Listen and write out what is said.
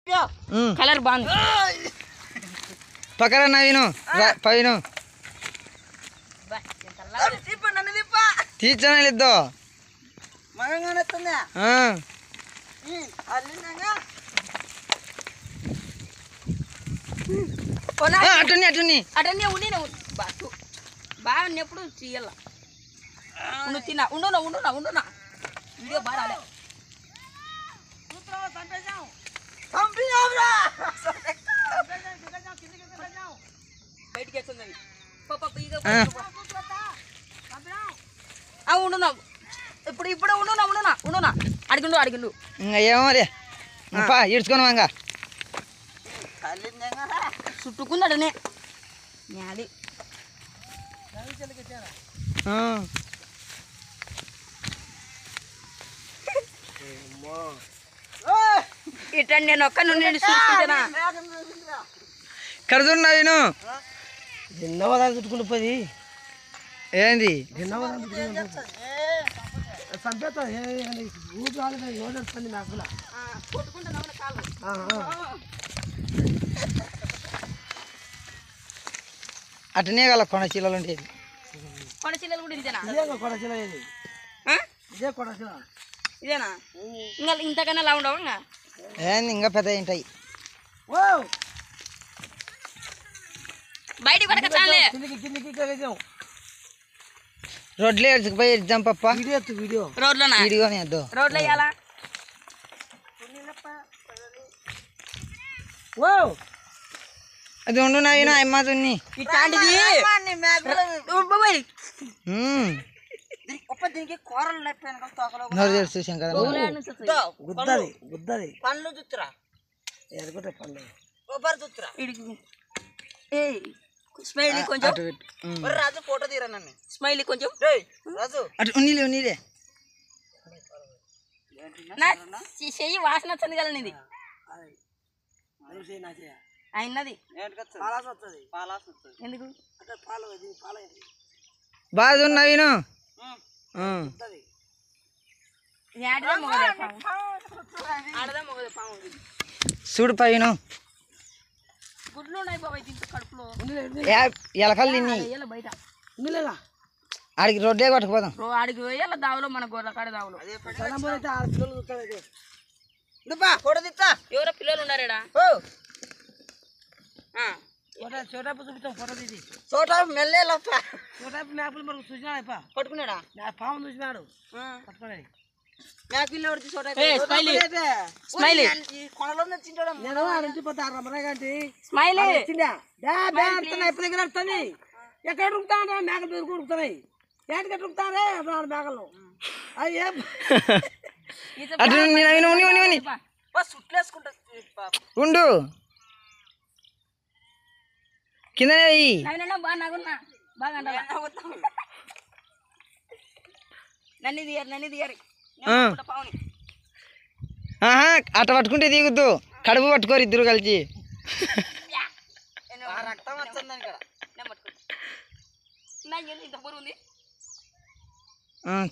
ఉమ్. Colour బాగుంది పక్కన నవీను రా, పైన నన్ను తిప్ప తీర్చనే లేదు మగంగానే వస్తుందా ఆ. అల్లిందంగా ఆ, అటుని అటుని అటన్నీ ఉండి బాటు బాగా ఉన్నప్పుడు చెయ్యాల ఉండు తిన్నా ఉండునా ఉండునా ఉండునా వీడియో బాగా రాలే పంపినావురా బయటికి వస్తుంది అది. పో, పో, పో, ఇగో, ఆ. పో, పో. ఆ, ఉండునా ఇప్పుడు ఇప్పుడు ఉండునా ఉండునా ఉండునా అడిగిండు అడిగిండు ఇంకా ఏమో రే పా ఈడ్చుకొని వాంగా అల్లిందంగా చుట్టుకుందడనే అది ఆ. ఇట్లా నేను ఒక్క నుండి చూసుకుంటానా ఇక్కడ చూడు నవీను ఎన్నోదా చుట్టుకుంటూ పోయి ఏంది ఎన్నోదా సంపేత ఊపి రాలేదు నోడొస్తుంది నాకు అటునే గల కొన చీలలు ఉండేది కొనచిల్లలు కూడా ఇంతేనా ఇదే కొడచిల ఇది ఆ? ఇదే కొడచిల ఇదేనా ఇంకా ఇంతకన్నా లా ఉండవు ఇంకా ఏంది ఇంకా పెద్ద ఉంటాయి ఓ బయటికి పడక చాలే కిందికి కిందికి ఇక్కడ వేసాం రోడ్లు ఏడ్చుకుపోయి ఎగ్జామ్ పప్ప వీడియో ఎత్తు వీడియో రోడ్లోనా ఇడిగోని వద్దు రోడ్లో వేయాలా ఓ అది ఉండు నవీను అమ్మ తున్ని ఇట్లాంటిది బాబాయ్, ఉమ్. దీనికి కూరలు నప్పాను తోకలో నోరు తెరిచి చూసాం కదా ఊరాడ నుంచి వస్తాయి. గుద్దది గుద్దది పండ్లు చుట్టురా ఎదుగుంటే పండు కొబ్బరి చుట్టురా ఏయ్ స్మైలీ కొంచెం అటు పెట్టు. ఉమ్. రాజు ఫోటో తీరా నన్ను స్మైలీ కొంచెం రాజు అటు ఉన్నీలే ఉన్నీలే నా చె- చెయ్యి వాసన వచ్చింది కదా నీది అయినది పాలాస వస్తుంది పాలాస వస్తుంది ఎందుకు అంటే పాలు ఇది పాలు ఇది బాగా చూడు నవీను ఆ. వస్తుంది ఇది ఆడదా మొగదే పాము ఆడదా మొగదే పాము ఇది. చూడు పైన గుడ్లు ఉన్నాయి బాబాయ్ దీంట్లో కడుపులో ఎలకలు తిని వేయాల బయట ఇందులేదా ఆడికి రోడ్డే కొట్టకపోదాం రో ఆడికి వేయాల దావులో మన గొర్రెల కాడ దావులో సడన్ అయితే ఆరు పిల్లలు చూస్తావు ఇది నువ్వా ఫోటో తీస్తా ఎవరో పిల్లలు ఉన్నారేడా ఓ ఆ. ఫోటో చోటాపు చూపిస్తాం ఫోటో తీసి చోటాపు మెల్లే లప్ప చోటాపు మేకలు మనకు చూసినా అయిపో పట్టుకున్నాడా నా పాము చూసినాడు ఆ. పట్టుకోలేదు మేకలు ఎవరిది చోట స్మైలీ స్మైలీ కొనలో తింటాడు నేను ఆడింటి పోతా రమణ గంటి స్మైలీ వచ్చిందా డా డా అంటున్నా ఎప్పుడు దగ్గర వస్తుంది ఎక్కడ ఉరుకుతాను మేకలు దొరికి ఉరుకుతున్నాయి ఏంటి ఎక్కడ ఉరుకుతానే అప్పుడు మేకలు అవి ఏం అటు ఉన్ని నవీను ఉన్ని ఉన్ని ఉన్ని సుట్లేసుకుంటా ఉండు కిందనే వెయ్యి నవ్వినా బాగా నవ్వున్నా బాగా అంటావా నన్ను తీయరు నన్ను తీయరు ఆ. పావుని ఆహా అట్ట పట్టుకుంటే దిగుద్దు కడుపు పట్టుకోరు ఇద్దరు కలిసి రక్తం వచ్చింది ఇక్కడ నేను పట్టుకో నా ఏంది ఇంత బరువు ఉంది ఆ,